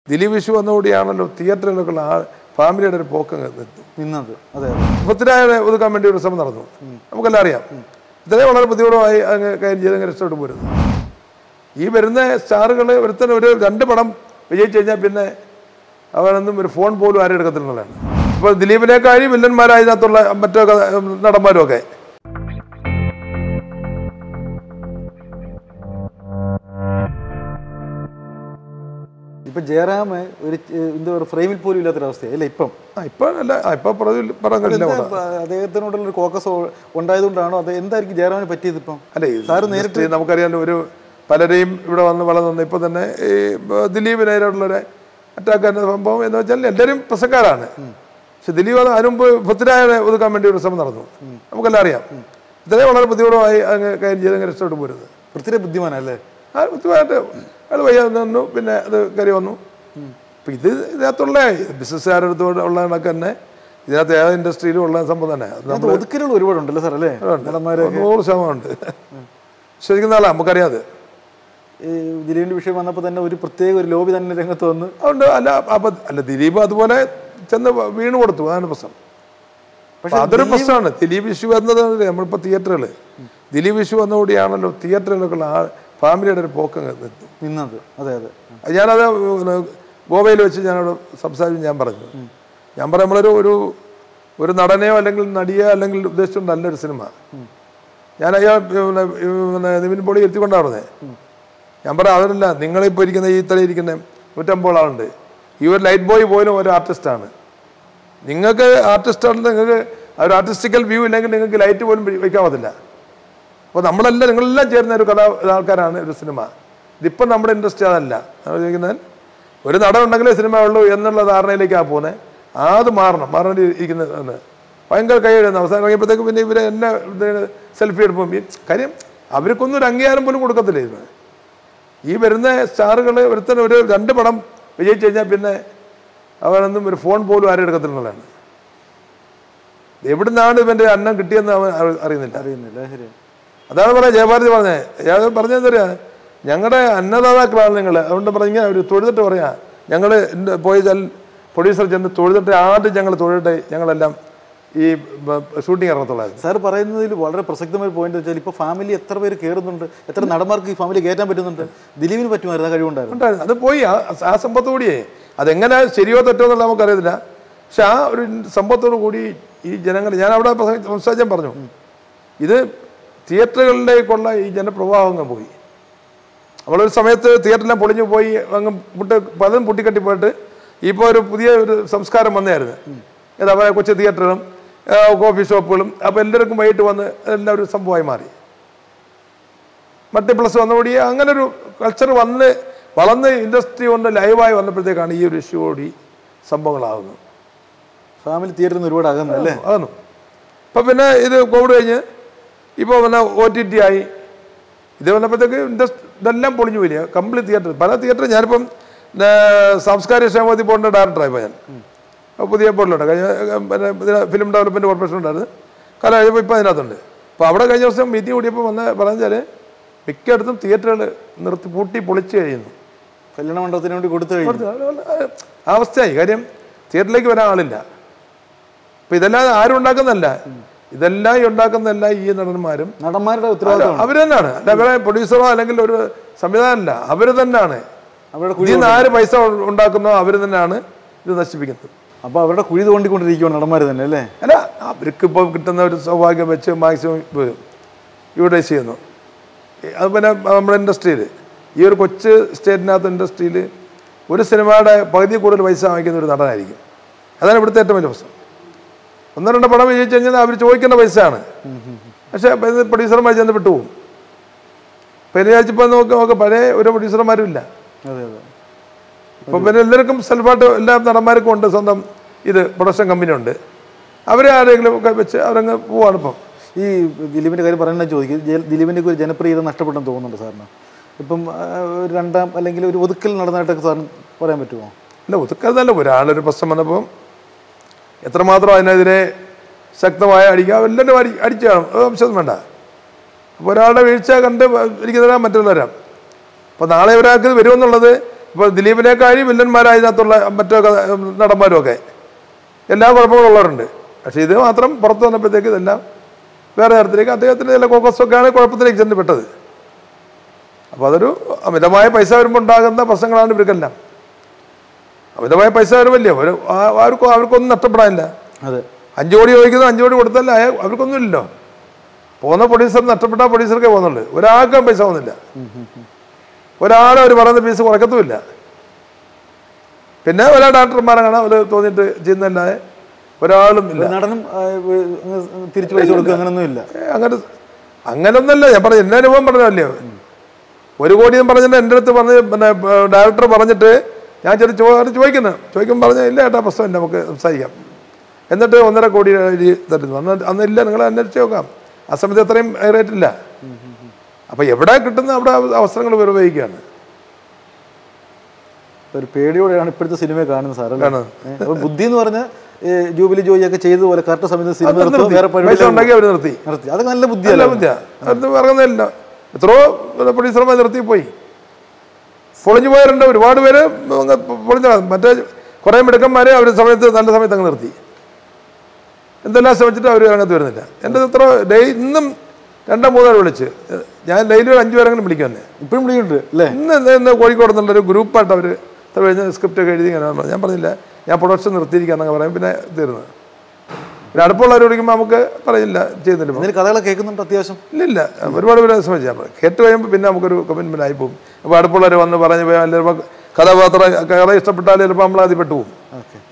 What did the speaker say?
ദിലീപ് വിഷു വന്നുകൂടിയാണല്ലോ തിയേറ്ററിലൊക്കെയുള്ള ആ ഫാമിലിയുടെ ഒരു പോക്ക് അങ്ങ് നിർത്തും നിന്നത് അതെ അതെ പൃഥ്വിരാജിനെ ഒതുക്കാൻ വേണ്ടി ഒരു ശ്രമം നടന്നു നമുക്കെല്ലാം അറിയാം ഇത്രയും വളരെ ബുദ്ധിമുട്ടമായി അങ്ങ് കാര്യം ചെയ്ത് അങ്ങ് രക്ഷപ്പെട്ടു പോരുന്നു ഈ വരുന്ന സ്റ്റാറുകൾ ഒരുത്തൻ ഒരു രണ്ട് പടം വിജയിച്ചു കഴിഞ്ഞാൽ പിന്നെ അവനൊന്നും ഒരു ഫോൺ പോലും ആരും എടുക്കത്തില്ലെന്നുള്ളതാണ് ഇപ്പോൾ ദിലീപിനേക്കാളും വില്ലന്മാരായ ഇതിനകത്തുള്ള മറ്റു കഥ- നടന്മാരും ഒക്കെ ഇപ്പൊ ജയറാം ഒരു ഏഹ്, എന്താ പറയുക ഫ്രെയിമിൽ പോലും ഇല്ലാത്തൊരവസ്ഥയാണ് അല്ലേ ഇപ്പം ആ ഇപ്പം അല്ല ആ, ഇപ്പം പറഞ്ഞ പറഞ്ഞില്ല എന്താ അദ്ദേഹത്തിനോടുള്ള ഒരു കോക്കസ് ഉണ്ടായതുകൊണ്ടാണോ അത് എന്തായിരിക്കും ജയറാമിന് പറ്റിയത് ഇപ്പം അല്ലേ സാറ് നേരിട്ട് നമുക്കറിയാലോ ഒരു പലരെയും ഇവിടെ വന്ന് വളർന്നു ഇപ്പൊ തന്നെ ഈ ബ- ദിലീപിനായിട്ടുള്ളൊരു അറ്റാക്ക് എന്ന സംഭവം എന്ന് വെച്ചാൽ എല്ലാവരും പ്രസക്കാരാണ് പക്ഷെ ദിലീപ് അത് അതിന് മുമ്പ് പൃഥ്വിരാജിനെ ഒതുക്കാൻ വേണ്ടി ഒരു ശ്രമം നടന്നു നമുക്കെല്ലാം അറിയാം ഇത്രയും വളരെ ബുദ്ധിമുട്ടമായി അങ്ങ് കാര്യം ചെയ്ത് അങ്ങ് രക്ഷപ്പെട്ടു പോരുന്നത് പൃഥ്വിരെ ബുദ്ധിമാനല്ലേ ആ ബുദ്ധിമായിട്ട് അയാൾ വയ്യ നിന്നു പിന്നെ അത് കയറി വന്നു അപ്പം ഇത് ഇതിനകത്തുള്ള ബിസിനസ്സുകാരുടെ അടുത്തോട് ഉള്ള കണക്ക് തന്നെ ഇതിനകത്ത് ഏത് ഇൻഡസ്ട്രിയിലും ഉള്ള സംഭവം തന്നെ അത് അതിനകത്ത് ഒതുക്കലുകൾ ഒരുപാടുണ്ടല്ലോ സാർ അല്ലേ നടന്മാര് നൂറ് ശതമാനമുണ്ട് ശരിക്കും നാളെ നമുക്കറിയാതെ ഈ ദിലീപിന്റെ വിഷയം വന്നപ്പോൾ തന്നെ ഒരു പ്രത്യേക ഒരു ലോബി തന്നെ രംഗത്ത് വന്ന് അതുകൊണ്ട് അല്ല അപ്പൊ അല്ല ദിലീപ് അതുപോലെ ചെന്ന് വീണ് കൊടുത്തു അതാണ് പ്രശ്നം പക്ഷെ അപ്പൊ അതൊരു പ്രശ്നമാണ് ദിലീപ് ഇഷ്യൂ വന്നത് നമ്മളിപ്പോ തിയേറ്ററുകൾ ദിലീപ് ഇഷ്യൂ വന്നുകൂടിയാണല്ലോ തിയേറ്ററിലൊക്കെയുള്ള ആ ഫാമിലിയുടെ ഒരു പോക്ക് അങ്ങ് നിർത്തും നിന്നത് അതെ അതെ ഞാനത് പിന്നെ ഗോവയിൽ വെച്ച് ഞാനവിടെ സംസാരിച്ച് ഞാൻ പറഞ്ഞു ഞാൻ പറയാം നമ്മളൊരു ഒരു ഒരു നടനെയോ അല്ലെങ്കിൽ നടിയോ അല്ലെങ്കിൽ ഉദ്ദേശിച്ചുകൊണ്ട് നല്ലൊരു സിനിമ ഞാൻ അയാൾ പിന്നെ പിന്നെ നിവിൻ പോളി എത്തിക്കൊണ്ടാണ് പറഞ്ഞത് ഞാൻ പറയാം അതല്ല നിങ്ങളിപ്പോൾ ഇരിക്കുന്ന ഈ ഇത്ര ഇരിക്കുന്ന നൂറ്റമ്പത് ആളുണ്ട് ഈ ഒരു ലൈറ്റ് ബോയ് പോലും ഒരു ആർട്ടിസ്റ്റാണ് നിങ്ങൾക്ക് ആർട്ടിസ്റ്റാണ് നിങ്ങൾക്ക് ആ ഒരു ആർട്ടിസ്റ്റിക്കൽ വ്യൂ ഇല്ലെങ്കിൽ നിങ്ങൾക്ക് ലൈറ്റ് പോലും വയ്ക്കാൻ പറ്റില്ല അപ്പോൾ നമ്മളെല്ലാം നിങ്ങളെല്ലാം ചേരുന്ന ഒരു കഥാ ആൾക്കാരാണ് ഒരു സിനിമ ഇതിപ്പം നമ്മുടെ ഇൻഡസ്ട്രി അതല്ല നമ്മൾ ചോദിക്കുന്നത് ഒരു നടൻ ഉണ്ടെങ്കിലേ സിനിമ ഉള്ളൂ എന്നുള്ള ധാരണയിലേക്കാണ് പോകുന്നത് അത് മാറണം മാറേണ്ടി ഇരിക്കുന്നത് എന്ന് ഭയങ്കര കൈ എഴുതുന്നു അവസാനം കഴിയുമ്പോഴത്തേക്ക് പിന്നെ ഇവരെ എന്നെ സെൽഫി എടുപ്പം ഈ കാര്യം അവർക്കൊന്നും ഒരു അംഗീകാരം പോലും കൊടുക്കത്തില്ല ഇത് ഈ വരുന്ന സ്റ്റാറുകൾ ഒരുത്തൻ ഒരു രണ്ട് പടം വിജയിച്ചു കഴിഞ്ഞാൽ പിന്നെ അവനൊന്നും ഒരു ഫോൺ പോലും ആരും എടുക്കത്തില്ലെന്നുള്ളതാണ് എവിടുന്നാണ് ഇവൻ്റെ അന്നം കിട്ടിയെന്ന് അവൻ അറി- അറിയുന്നില്ല അറിയുന്നില്ല ശരി അതാണ് പറയാം ജയഭാരതി പറഞ്ഞത് ഞാൻ പറഞ്ഞത് തരാ ഞങ്ങളുടെ അന്നദാതാക്കളാണ് നിങ്ങൾ അതുകൊണ്ട് പറഞ്ഞ അവർ തൊഴുതിട്ട് പറയാ ഞങ്ങൾ പോയി ചെൽ പ്രൊഡ്യൂസർ ചെന്ന് തൊഴുതിട്ട് ആദ്യം ഞങ്ങൾ തൊഴുതിട്ട് ഞങ്ങളെല്ലാം ഈ ഷൂട്ടിംഗ് ഇറങ്ങത്തുള്ളായിരുന്നു സാർ പറയുന്നതിൽ വളരെ പ്രസക്തമായ പോയിന്റ് വെച്ചാൽ ഇപ്പോൾ ഫാമിലി എത്ര പേര് കയറുന്നുണ്ട് എത്ര നടന്മാർക്ക് ഈ ഫാമിലി കയറ്റാൻ പറ്റുന്നുണ്ട് ദിലീപിന് പറ്റുമായിരുന്നു ആ കഴിവുണ്ടായിരുന്നു ഉണ്ടായിരുന്നു അത് പോയി ആ ആ സംഭവത്തോടിയേ അതെങ്ങനെ ശരിയോ തെറ്റോ എന്നുള്ള നമുക്കറിയത്തില്ല പക്ഷെ ആ ഒരു സംഭവത്തോടു കൂടി ഈ ജനങ്ങൾ ഞാൻ അവിടെ പ്രസംഗി- സംസാരിച്ചാൻ പറഞ്ഞു ഇത് തിയേറ്ററുകളിലേക്കുള്ള ഈ ജനപ്രവാഹം അങ്ങ് പോയി നമ്മളൊരു സമയത്ത് തിയേറ്ററെല്ലാം പൊളിഞ്ഞു പോയി അങ്ങ് പുട്ട് പലതും പൊട്ടിക്കെട്ടി പോയിട്ട് ഇപ്പോൾ ഒരു പുതിയ ഒരു സംസ്കാരം വന്നായിരുന്നു ഏതാ പറയുക കൊച്ചു തിയേറ്ററുകളും ആ, കോഫി ഷോപ്പുകളും അപ്പോൾ എല്ലാവർക്കും വൈകിട്ട് വന്ന് എല്ലാം ഒരു സംഭവമായി മാറി മൾട്ടി പ്ലസ് വന്നുകൂടി അങ്ങനെ ഒരു കൾച്ചർ വന്ന് വളർന്ന് ഇൻഡസ്ട്രി കൊണ്ട് ലൈവായി വന്നപ്പോഴത്തേക്കാണ് ഈ ഒരു ഇഷ്യൂ കൂടി സംഭവങ്ങളാകുന്നത് ഫാമിലി തിയേറ്ററിൽ നിന്ന് ഒരുപാട് അകന്നു അല്ലേ അതാണ് ഇപ്പം പിന്നെ ഇത് കോവിഡ് കഴിഞ്ഞ് ഇപ്പോൾ പിന്നെ ഒ ടി ടി ആയി ഇത് വന്നപ്പോഴത്തേക്ക് ഇൻഡസ്ട്രി ഇതെല്ലാം പൊളിഞ്ഞു പോയില്ല കംപ്ലീറ്റ് തിയേറ്റർ പല തിയേറ്റർ ഞാനിപ്പം ആ, സാംസ്കാരിക ക്ഷേമതി ബോർഡിൻ്റെ ഡയറക്ടറായി ഞാൻ അപ്പോൾ പുതിയ ബോർഡിലുണ്ട് കഴിഞ്ഞ ആ, പിന്നെ ഇതിന് ഫിലിം ഡെവലപ്മെൻറ്റ് കോർപ്പറേഷൻ ഉണ്ടായിരുന്നു കല കഴിയുമ്പോൾ ഇപ്പോൾ അതിനകത്തുണ്ട് അപ്പോൾ അവിടെ കഴിഞ്ഞ ദിവസം മീറ്റിംഗ് കൂടിയപ്പോൾ വന്ന് പറഞ്ഞാൽ മിക്കയിടത്തും തിയേറ്ററുകൾ നിർത്തി പൂട്ടി പൊളിച്ച് കഴിയുന്നു കല്യാണ മണ്ഡപത്തിന് വേണ്ടി കൊടുത്തു കഴിഞ്ഞു ആ അവസ്ഥയായി കാര്യം തിയേറ്ററിലേക്ക് വരാൻ ആളില്ല അപ്പൊ ഇതെല്ലാം ആരും ഉണ്ടാക്കുന്നതല്ല ഇതെല്ലാം ഈ ഉണ്ടാക്കുന്നതല്ല ഈ നടന്മാരും നടന്മാരുടെ ഉത്തരവാദിത്തമാണ് അവർ തന്നെയാണ് അല്ല അവരെ പ്രൊഡ്യൂസറോ അല്ലെങ്കിൽ ഒരു സംവിധാനമല്ല അവർ തന്നെയാണ് അവരുടെ ഇതിൽ നിന്ന് ആര് പൈസ ഉണ്ടാക്കുന്നോ അവർ തന്നെയാണ് ഇത് നശിപ്പിക്കുന്നത് അപ്പൊ അവരുടെ കുഴി തോണ്ടിക്കൊണ്ടിരിക്കുകയാണ് നടന്മാർ തന്നെ അല്ലേ അല്ല അവർക്ക് ഇപ്പോൾ കിട്ടുന്ന ഒരു സൗഭാഗ്യം വെച്ച് മാക്സിമം യൂട്ടിലൈസ് ചെയ്യുന്നു ഈ- അത് പിന്നെ നമ്മുടെ ഇൻഡസ്ട്രിയിൽ ഈ ഒരു കൊച്ചു സ്റ്റേറ്റിനകത്ത് ഇൻഡസ്ട്രിയിൽ ഒരു സിനിമയുടെ പകുതി കൂടുതൽ പൈസ വാങ്ങിക്കുന്ന ഒരു നടനായിരിക്കും അതാണ് ഇവിടുത്തെ ഏറ്റവും വലിയ പ്രശ്നം ഒന്നോ രണ്ടോ പടം വിജയിച്ചു കഴിഞ്ഞാൽ അവർ ചോദിക്കേണ്ട പൈസയാണ് പക്ഷേ ഇത് പ്രൊഡ്യൂസർമാർ ചെന്ന് വിട്ടുപോകും പെരിയാഴ്ചപ്പോൾ നോക്കി നോക്ക് പഴയ ഒരു പ്രൊഡ്യൂസർമാരും ഇല്ല അതെ അതെ ഇപ്പൊ പിന്നെ എല്ലാവർക്കും സെൽഫായിട്ട് എല്ലാ നടന്മാർക്കും ഉണ്ട് സ്വന്തം ഇത് പ്രൊഡക്ഷൻ കമ്പനി ഉണ്ട് അവരെ ആരെങ്കിലും ഒക്കെ വെച്ച് അവരങ്ങ് പോവാണ് ഇപ്പം ഈ ദിലീപിന്റെ കാര്യം പറയുന്നത് ചോദിക്കും ജെ- ദിലീപിന്റെ ഒരു ജനപ്രിയത നഷ്ടപ്പെട്ടെന്ന് തോന്നുന്നുണ്ട് സാറിന് ഇപ്പം ആ, ഒരു രണ്ടാം അല്ലെങ്കിൽ ഒരു ഒതുക്കൽ നടന്നതായിട്ടൊക്കെ സാറിന് പറയാൻ പറ്റുമോ അല്ല ഒതുക്കാതല്ല ഒരാളൊരു പ്രശ്നം വന്നപ്പോൾ എത്രമാത്രം അതിനെതിരെ ശക്തമായ അടിക്കുക എല്ലാവരും അടി അടിച്ചു കാണും അത് സംശയം വേണ്ട അപ്പോൾ ഒരാളുടെ വീഴ്ച കണ്ട് ഇരിക്കുന്നവരാ മറ്റുള്ളവരാ അപ്പോൾ നാളെ ഒരാൾക്ക് ഇത് വരുമെന്നുള്ളത് ഇപ്പോൾ ദിലീപിനേക്കാളും വില്ലന്മാരായ ഇതിനകത്തുള്ള മറ്റു കഥ- നടന്മാരും ഒക്കെ എല്ലാ കുഴപ്പങ്ങളുള്ളവരുണ്ട് പക്ഷേ ഇത് മാത്രം പുറത്തു വന്നപ്പോഴത്തേക്ക് ഇതെല്ലാം വേറെ തരത്തിലേക്ക് അദ്ദേഹത്തിൻ്റെ ചില കോക്കസൊക്കെയാണ് കുഴപ്പത്തിലേക്ക് ചെന്ന് പെട്ടത് അപ്പോൾ അതൊരു അമിതമായ പൈസ വരുമ്പോൾ ഉണ്ടാകുന്ന പ്രശ്നങ്ങളാണ് ഇവർക്കെല്ലാം അമിതമായ പൈസ വരുമല്ലേ ഒരു ആ- ആർക്കും അവർക്കൊന്നും നഷ്ടപ്പെടാനില്ല അതെ അഞ്ച് കോടി ചോദിക്കുന്നത് അഞ്ച് കോടി കൊടുത്താൽ അയാൾ അവർക്കൊന്നുമില്ലല്ലോ പോകുന്ന പ്രൊഡ്യൂസർ നഷ്ടപ്പെട്ട പ്രൊഡ്യൂസർക്കേ പോകുന്നുള്ളൂ ഒരാൾക്കും പൈസ പോകുന്നില്ല ഒരാളും അവർ പറയുന്ന ഫീസ് കുറയ്ക്കത്തുമില്ല പിന്നെ ഒരാ ഡോക്ടർമാരെ കാണാൻ അവർ തോന്നിയിട്ട് ചെയ്യുന്നതല്ലാതെ ഒരാളും ഇല്ല ഒരു നടനും ആ, വ- അങ്ങ് തിരിച്ചു പൈസ കൊടുക്കുക അങ്ങനൊന്നും ഇല്ല ഏ, അങ്ങനെ അങ്ങനൊന്നല്ല ഞാൻ പറഞ്ഞു എൻ്റെ അനുഭവം പറഞ്ഞതല്ലേ ഒരു കോടി എന്ന് പറഞ്ഞിട്ട് എൻ്റെ അടുത്ത് പറഞ്ഞ് പിന്നെ ഡയറക്ടർ പറഞ്ഞിട്ട് ഞാൻ ചെറിയ ചോ അത് ചോദിക്കുന്നു ചോദിക്കുമ്പോൾ പറഞ്ഞു ഇല്ല ഏട്ടാ പ്രശ്നമില്ല നമുക്ക് സംസാരിക്കാം എന്നിട്ട് ഒന്നര കോടി എഴുതി തരുന്നു അന്ന് അന്ന് ഇല്ല നിങ്ങൾ അന്വേഷിച്ച് നോക്കാം ആ സമയത്ത് അത്രയും റേറ്റ് ഇല്ല അപ്പോൾ എവിടെ കിട്ടുന്ന അവിടെ അവസരങ്ങൾ ഉപയോഗിക്കുകയാണ് ഒരു പേടിയോടെയാണ് ഇപ്പോഴത്തെ സിനിമയെ കാണുന്നത് സാർ അല്ലേ കാണുന്നത്. ഏ, അപ്പൊ ബുദ്ധി എന്ന് പറഞ്ഞ ജൂബിലി ജോയിയൊക്കെ ചെയ്തതുപോലെ കറക്റ്റ് സമയത്ത് സിനിമ അത് നിർത്തുക, നിർത്തി. വേറെ പൈസ പരിപാടി ഉണ്ടാക്കി അവർ നിർത്തി നിർത്തി അതൊക്കെ നല്ല അല്ല ബുദ്ധിയല്ല ബുദ്ധിയാ അത് ഇറങ്ങുന്നില്ല എത്രയോ പ്രൊഡ്യൂസർമാർ നിർത്തി പോയി പൊളിഞ്ഞു പോയവരുണ്ട് ഒരുപാട് പേര് അങ്ങ് പൊളിഞ്ഞ മറ്റേ കുറേ മിടുക്കന്മാരെ അവർ സമയത്ത് നല്ല സമയത്ത് അങ്ങ് നിർത്തി എന്തെല്ലാം ശ്രമിച്ചിട്ട് അവർ രംഗത്ത് വരുന്നില്ല എൻ്റെ എത്ര ഡേ ഇന്നും രണ്ടോ മൂന്നോ വിളിച്ച് ഞാൻ ഡെയിലി ഒരു അഞ്ച് പേരെങ്കിലും വിളിക്കും തന്നെ ഇപ്പോഴും വിളിയുണ്ട് അല്ലേ ഇന്ന് ഇന്ന് ഇന്ന് കോഴിക്കോട് നിന്നുള്ള ഒരു ഗ്രൂപ്പായിട്ട് അവർ ഇത്ര കഴിഞ്ഞ സ്ക്രിപ്റ്റ് ഒക്കെ എഴുതി ഇങ്ങനെ പറഞ്ഞു. ഞാൻ പറഞ്ഞില്ല ഞാൻ പ്രൊഡക്ഷൻ നിർത്തിയിരിക്കാന്നൊക്കെ പറയും പിന്നെ തീർന്നു പിന്നെ അടുപ്പമുള്ളവർ വിളിക്കുമ്പോൾ നമുക്ക് പറയില്ല ചെയ്യുന്നില്ല ഇതിന് കഥകളൊക്കെ കേൾക്കുന്നുണ്ട് അത്യാവശ്യം ഇല്ലില്ല ഒരുപാട് പേര് ശ്രമിച്ചാൽ മതി കേട്ട് കഴിയുമ്പോൾ പിന്നെ നമുക്കൊരു കമ്മിറ്റ്മെൻ്റ് ആയി പോകും അപ്പോൾ അടുപ്പുള്ളവർ വന്ന് പറഞ്ഞ് പോയാൽ ചിലപ്പോൾ കഥാപാത്രം കഥ ഇഷ്ടപ്പെട്ടാൽ ചിലപ്പോൾ നമ്മൾ അതിൽ പെട്ടുപോകും ഓക്കെ